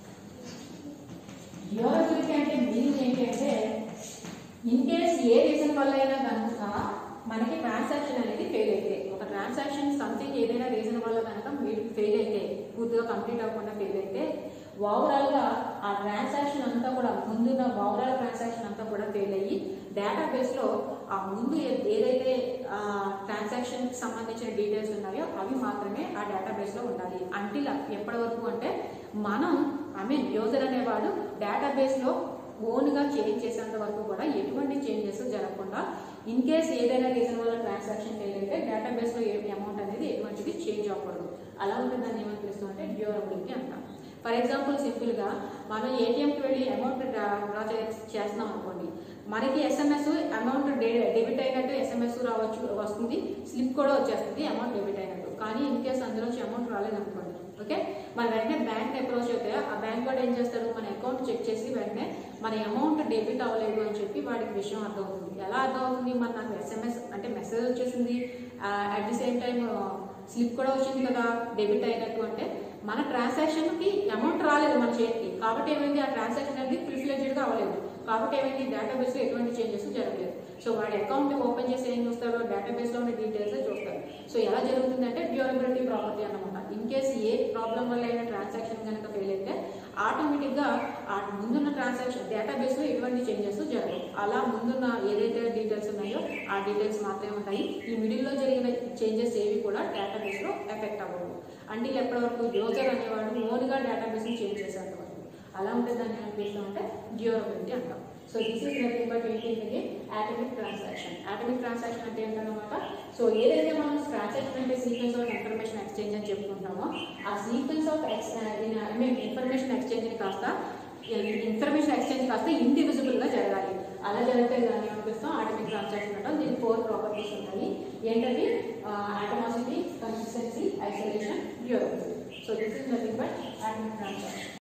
డ్యూరబిలిటీ అంటే మీనింగ్ ఏంటి అంటే ఇన్ కేస్ ఏ రీజన్ వల్ల అయినా కనుక మనకి ట్రాన్సాక్షన్ అనేది ఫెయిల్ అయితే ఒక ట్రాన్సాక్షన్ సంథింగ్ ఏదైనా రీజన్ వల్ల కనుక మీరు ఫెయిల్ అయితే పూర్తిగా కంప్లీట్ అవ్వకుండా ఫెయిల్ అయితే ఓవరాల్ గా ఆ ట్రాన్సాక్షన్ అంతా కూడా ముందున్న ఓవరాల్ ట్రాన్సాక్షన్ అంతా కూడా ఫెయిల్ అయ్యి డేటాబేస్ లో ఆ ముందు ఏ- ఏదైతే ట్రాన్సాక్షన్ సంబంధించిన డీటెయిల్స్ ఉన్నాయో అవి మాత్రమే ఆ డేటాబేస్ లో ఉండాలి అంటిల్ ఎప్పటి వరకు అంటే మనం ఐ మీన్ యూజర్ అనేవాడు డేటాబేస్ లో ఓన్ గా చేంజ్ చేసేంత వరకు కూడా ఎటువంటి చేంజెస్ జరగకుండా ఇన్ కేస్ ఏదైనా రీజన్ వల్ల ట్రాన్సాక్షన్ ఫెయిల్ అయితే డేటాబేస్ లో ఏ అమౌంట్ అనేది ఎటువంటిది చేంజ్ అవ్వకూడదు అలా ఉంటే దాన్ని ఏమని పిలుస్తాం అంటే డ్యూరబిలిటీ అంటాం ఫర్ ఎగ్జాంపుల్ సింపుల్ గా మనం ఏటీఎంకి వెళ్ళి అమౌంట్ డ్రా చేస్తున్నాం అనుకోండి మనకి ఎస్ఎంఎస్ అమౌంట్ డెబిట్ అయినట్టు ఎస్ఎంఎస్ రావచ్చు వస్తుంది స్లిప్ కూడా వచ్చేస్తుంది అమౌంట్ డెబిట్ అయినట్టు కానీ ఇన్ కేస్ అందులోంచి అమౌంట్ రాలేదనుకోండి ఓకే మన వెంటనే బ్యాంక్ అప్రోచ్ అయితే ఆ బ్యాంక్ వాడు ఏం చేస్తాడు మన అకౌంట్ చెక్ చేసి వెంటనే మన అమౌంట్ డెబిట్ అవ్వలేదు అని చెప్పి వాడికి విషయం అర్థమవుతుంది ఎలా అర్థమవుతుంది మన నాకు ఎస్ఎంఎస్ అంటే మెసేజ్ వచ్చేసింది at the same time slip కూడా వచ్చింది కదా డెబిట్ అయినట్టు అంటే మన ట్రాన్సాక్షన్ కి అమౌంట్ రాలేదు మన చేతికి కాబట్టి ఏమైంది ఆ ట్రాన్సాక్షన్ అనేది ఫుల్ ఫ్లెడ్జెడ్ గా అవ్వలేదు కాబట్టి ఏమైంది డేటాబేస్ లో ఎటువంటి చేంజెస్ జరగలేదు సో వాడి అకౌంట్ ఓపెన్ చేసి ఏం చూస్తాడో డేటాబేస్ లో ఉన్న డీటెయిల్స్ చూస్తాడు సో ఎలా జరుగుతుందంటే డ్యూరబిలిటీ ప్రాపర్టీ అన్నమాట ఇన్ కేస్ ఏ ప్రాబ్లం వల్ల అయిన ట్రాన్సాక్షన్ కనుక ఫెయిల్ అయితే ఆటోమేటిక్ గా ఆ ముందున్న ట్రాన్సాక్షన్ డేటాబేస్ లో ఎటువంటి చేంజెస్ జరగవు అలా ముందున్న ఏదైతే డీటెయిల్స్ ఉన్నాయో ఆ డీటెయిల్స్ మాత్రమే ఉంటాయి ఈ మిడిల్ లో జరిగిన చేంజెస్ ఏవి కూడా డేటాబేస్ లో ఎఫెక్ట్ అవ్వవు అంటే ఎప్పటి వరకు యూజర్ అనేవాడు ఓన్ గా డేటాబేస్ ని చేంజ్ చేసేంత వరకు అలా ఉంటే దాన్ని ఏమని పిలుస్తాం అంటే డ్యూరబిలిటీ అంటాం so this is nothing but ఏంటి ఆటమిక్ ట్రాన్సాక్షన్ ఆటమిక్ ట్రాన్సాక్షన్ అంటే ఏంటన్నమాట సో ఏదైతే మనం ట్రాన్సాక్షన్ అంటే సీక్వెన్స్ ఆఫ్ ఇన్ఫర్మేషన్ ఎక్స్చేంజ్ అని చెప్పుకుంటామో ఆ sequence of ex I mean information exchange కాస్త ఇన్ఫర్మేషన్ ఎక్స్చేంజ్ కాస్త ఇండివిజిబుల్ గా జరగాలి అలా జరిగితే దాన్ని ఏమనిపిస్తాం ఆటమిక్ ట్రాన్సాక్షన్ అంటాం దీనికి ఫోర్ ప్రాపర్టీస్ ఉంటాయి ఏంటవి atomicity consistency isolation durability so this is nothing but atomic transaction